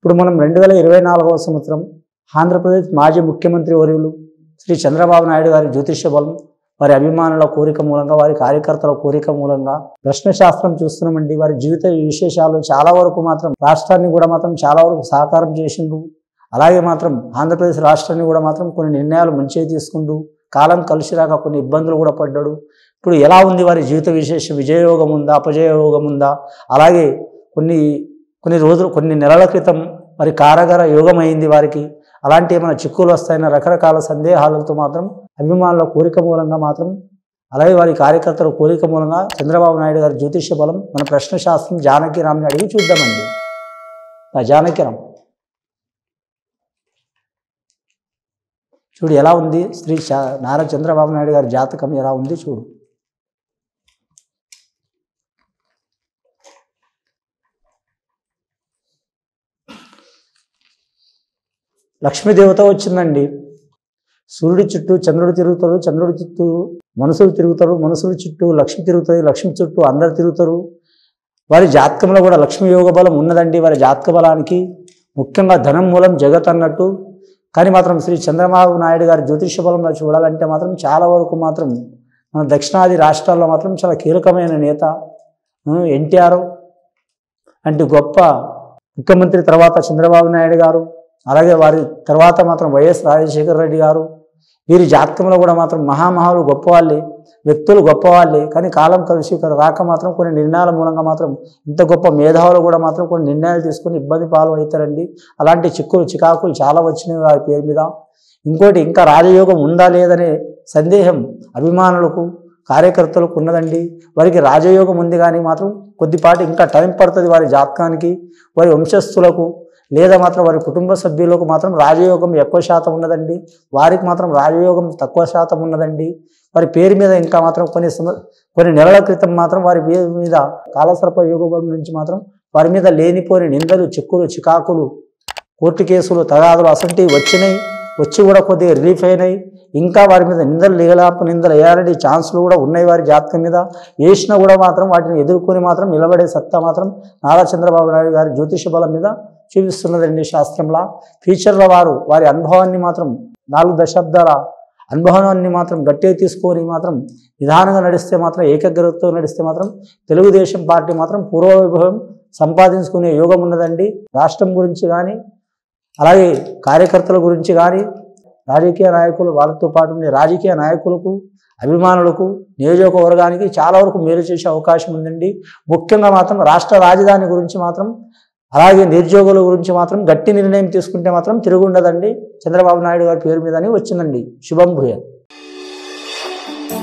ఇప్పుడు మనం రెండు వేల ఇరవై నాలుగవ సంవత్సరం ఆంధ్రప్రదేశ్ మాజీ ముఖ్యమంత్రి వర్యులు శ్రీ చంద్రబాబు నాయుడు గారి జ్యోతిష్య బలం వారి అభిమానుల కోరిక మూలంగా వారి కార్యకర్తల కోరిక మూలంగా ప్రశ్న శాస్త్రం చూస్తున్నామండి వారి జీవిత విశేషాలు చాలా వరకు మాత్రం రాష్ట్రాన్ని కూడా మాత్రం చాలా వరకు సహకారం చేసిండ్రు అలాగే మాత్రం ఆంధ్రప్రదేశ్ రాష్ట్రాన్ని కూడా మాత్రం కొన్ని నిర్ణయాలు మంచిగా తీసుకుంటూ కాలం కలిసి రాక కొన్ని ఇబ్బందులు కూడా పడ్డాడు ఇప్పుడు ఎలా ఉంది వారి జీవిత విశేషం విజయయోగం ఉందా అపజయయోగం ఉందా అలాగే కొన్ని కొన్ని రోజులు కొన్ని నెలల క్రితం మరి కారాగార యోగం అయింది వారికి అలాంటి ఏమైనా చిక్కులు వస్తాయన్న రకరకాల సందేహాలతో మాత్రం అభిమానుల కోరిక మూలంగా మాత్రం అలాగే వారి కార్యకర్తల కోరిక మూలంగా చంద్రబాబు నాయుడు గారి జ్యోతిష్య బలం మన ప్రశ్న శాస్త్రం జానకిరామ్ని అడిగి చూద్దామండి ఆ జానకిరామ్ చూడు ఎలా ఉంది శ్రీ చా- నారా చంద్రబాబు నాయుడు గారి జాతకం ఎలా ఉంది చూడు లక్ష్మీదేవత వచ్చిందండి సూర్యుడి చుట్టూ చంద్రుడు తిరుగుతాడు చంద్రుడి చుట్టూ మనుషులు తిరుగుతారు మనుషుల చుట్టూ లక్ష్మి తిరుగుతుంది లక్ష్మి చుట్టూ అందరు తిరుగుతారు వారి జాతకంలో కూడా లక్ష్మీ యోగ బలం ఉన్నదండి వారి జాతక బలానికి ముఖ్యంగా ధనం మూలం జగత్ అన్నట్టు కానీ మాత్రం శ్రీ చంద్రబాబు నాయుడు గారి జ్యోతిష బలంలో చూడాలంటే మాత్రం చాలా వరకు మాత్రం మన దక్షిణాది రాష్ట్రాల్లో మాత్రం చాలా కీలకమైన నేత ఎన్టీఆర్ అంటే గొప్ప ముఖ్యమంత్రి తర్వాత చంద్రబాబు నాయుడు గారు అలాగే వారి తర్వాత మాత్రం వైఎస్ రాజశేఖర రెడ్డి గారు వీరి జాతకంలో కూడా మాత్రం మహామహాలు గొప్పవాళ్ళే వ్యక్తులు గొప్పవాళ్ళే కానీ కాలం కలిసి ఇక్కడ రాక మాత్రం కొన్ని నిర్ణయాల మూలంగా మాత్రం ఇంత గొప్ప మేధావులు కూడా మాత్రం కొన్ని నిర్ణయాలు తీసుకొని ఇబ్బంది పాలు అవుతారండి అలాంటి చిక్కులు చికాకులు చాలా వచ్చినాయి వారి పేరు మీద ఇంకోటి ఇంకా రాజయోగం ఉందా లేదనే సందేహం అభిమానులకు కార్యకర్తలకు ఉన్నదండి వారికి రాజయోగం ఉంది కానీ మాత్రం కొద్దిపాటి ఇంకా టైం పడుతుంది వారి జాతకానికి వారి వంశస్థులకు లేదా మాత్రం వారి కుటుంబ సభ్యులకు మాత్రం రాజయోగం ఎక్కువ శాతం ఉన్నదండి వారికి మాత్రం రాజయోగం తక్కువ శాతం ఉన్నదండి వారి పేరు మీద ఇంకా మాత్రం కొన్ని సంవ- కొన్ని నెలల క్రితం మాత్రం వారి పేరు మీద కాలసర్ప యోగం నుంచి మాత్రం వారి మీద లేనిపోని నిందలు చిక్కులు చికాకులు కోర్టు కేసులు తగాదులు అసంటివి వచ్చినాయి వచ్చి కూడా కొద్దిగా రిలీఫ్ అయినాయి ఇంకా వారి మీద నిందలు లీలాప నిందలు వేయాలని ఛాన్సులు కూడా ఉన్నాయి వారి జాతకం మీద వేసినా కూడా మాత్రం వాటిని ఎదుర్కొని మాత్రం నిలబడే సత్తా మాత్రం నారా చంద్రబాబు నాయుడు గారి జ్యోతిష బలం మీద చూపిస్తున్నదండి శాస్త్రంలో ఫ్యూచర్లో వారు వారి అనుభవాన్ని మాత్రం నాలుగు దశాబ్దాల అనుభవాన్ని మాత్రం గట్టిగా తీసుకొని మాత్రం నిదానంగా నడిస్తే మాత్రం ఏకగ్రతతో నడిస్తే మాత్రం తెలుగుదేశం పార్టీ మాత్రం పూర్వవైభవం సంపాదించుకునే యోగం ఉన్నదండి రాష్ట్రం గురించి కానీ అలాగే కార్యకర్తల గురించి కానీ రాజకీయ నాయకులు వాళ్ళతో పాటు ఉండే రాజకీయ నాయకులకు అభిమానులకు నియోజకవర్గానికి చాలా వరకు మేలు చేసే అవకాశం ఉందండి ముఖ్యంగా మాత్రం రాష్ట్ర రాజధాని గురించి మాత్రం అలాగే నిరుద్యోగుల గురించి మాత్రం గట్టి నిర్ణయం తీసుకుంటే మాత్రం తిరుగుండదండి చంద్రబాబు నాయుడు గారి పేరు మీదని వచ్చిందండి శుభం భూయ